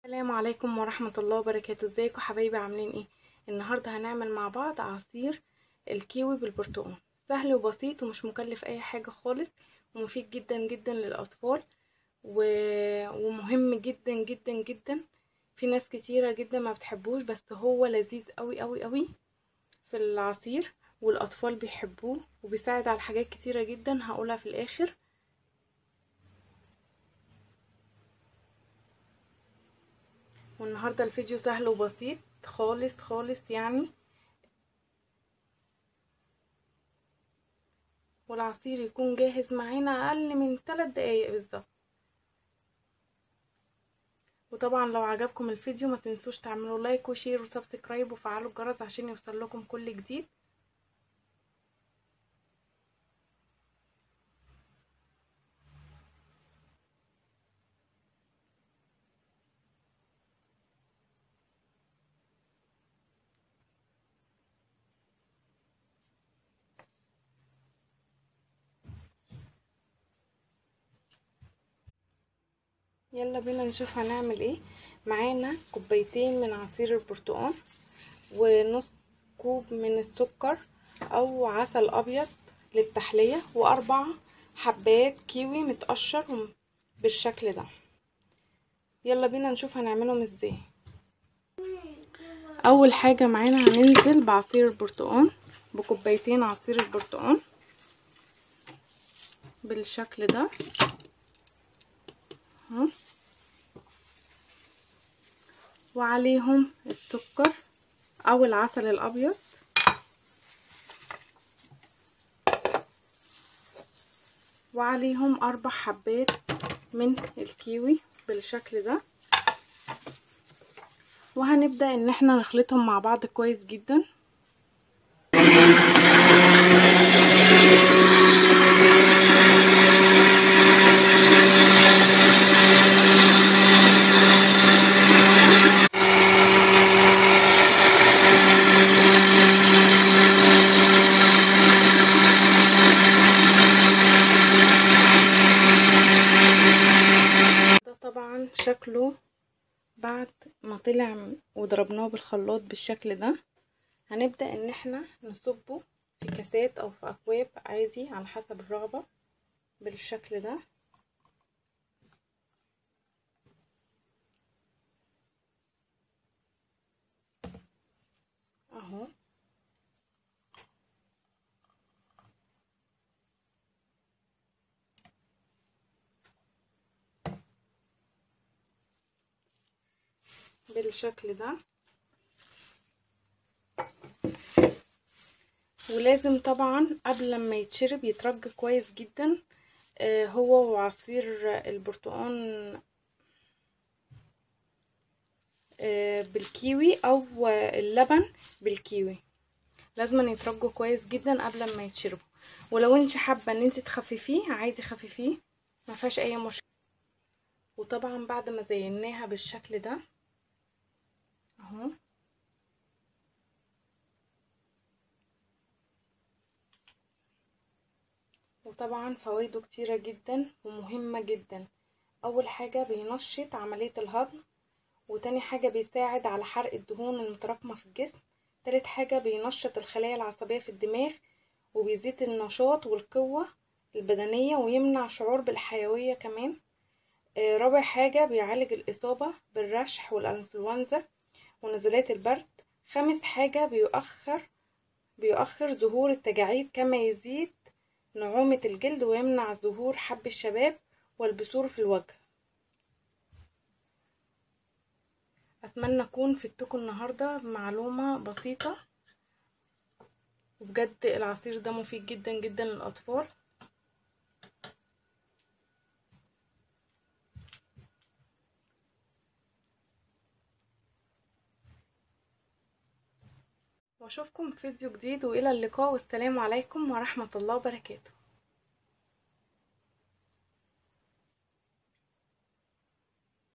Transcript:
السلام عليكم ورحمة الله وبركاته ازيكم حبايبي عاملين ايه النهاردة هنعمل مع بعض عصير الكيوي بالبرتقال سهل وبسيط ومش مكلف اي حاجة خالص ومفيد جدا جدا للاطفال و... ومهم جدا جدا جدا في ناس كتيرة جدا ما بتحبوش بس هو لذيذ قوي قوي قوي في العصير والاطفال بيحبوه وبيساعد على حاجات كتيرة جدا هقولها في الاخر والنهارده الفيديو سهل وبسيط خالص خالص يعني والعصير يكون جاهز معانا اقل من 3 دقايق بالظبط وطبعا لو عجبكم الفيديو ما تنسوش تعملوا لايك وشير وسبسكرايب وفعلوا الجرس عشان يوصل لكم كل جديد يلا بينا نشوف هنعمل ايه معانا كوبايتين من عصير البرتقال ونص كوب من السكر او عسل ابيض للتحلية واربع حبات كيوي متقشر بالشكل ده يلا بينا نشوف هنعملهم ازاي اول حاجة معانا هننزل بعصير البرتقال بكوبايتين عصير البرتقال بالشكل ده اهو وعليهم السكر او العسل الابيض وعليهم اربع حبات من الكيوي بالشكل ده وهنبدأ ان احنا نخلطهم مع بعض كويس جدا طبعا شكله بعد ما طلع وضربناه بالخلاط بالشكل ده هنبدأ ان احنا نصبه في كاسات او في اكواب عادي على حسب الرغبة بالشكل ده اهو بالشكل ده ولازم طبعا قبل لما يتشرب يترج كويس جدا آه هو وعصير البرتقال آه بالكيوي او اللبن بالكيوي لازم يترجوا كويس جدا قبل ما يتشربوا ولو انت حابه ان انت تخففيه عادي خففيه ما فيهاش اي مشكله وطبعا بعد ما زيناها بالشكل ده اهو وطبعا فوائده كتيرة جدا ومهمة جدا اول حاجة بينشط عملية الهضم وتاني حاجة بيساعد على حرق الدهون المتراكمة في الجسم تالت حاجة بينشط الخلايا العصبية في الدماغ وبيزيد النشاط والقوة البدنية ويمنع شعور بالحيوية كمان آه رابع حاجة بيعالج الإصابة بالرشح والإنفلونزا ونزلات البرد خامس حاجة بيؤخر بيؤخر ظهور التجاعيد كما يزيد نعومة الجلد ويمنع ظهور حب الشباب والبثور في الوجه أتمنى أكون فدتكم النهاردة بمعلومة بسيطة وبجد العصير ده مفيد جدا جدا للأطفال واشوفكم في فيديو جديد والى اللقاء والسلام عليكم ورحمة الله وبركاته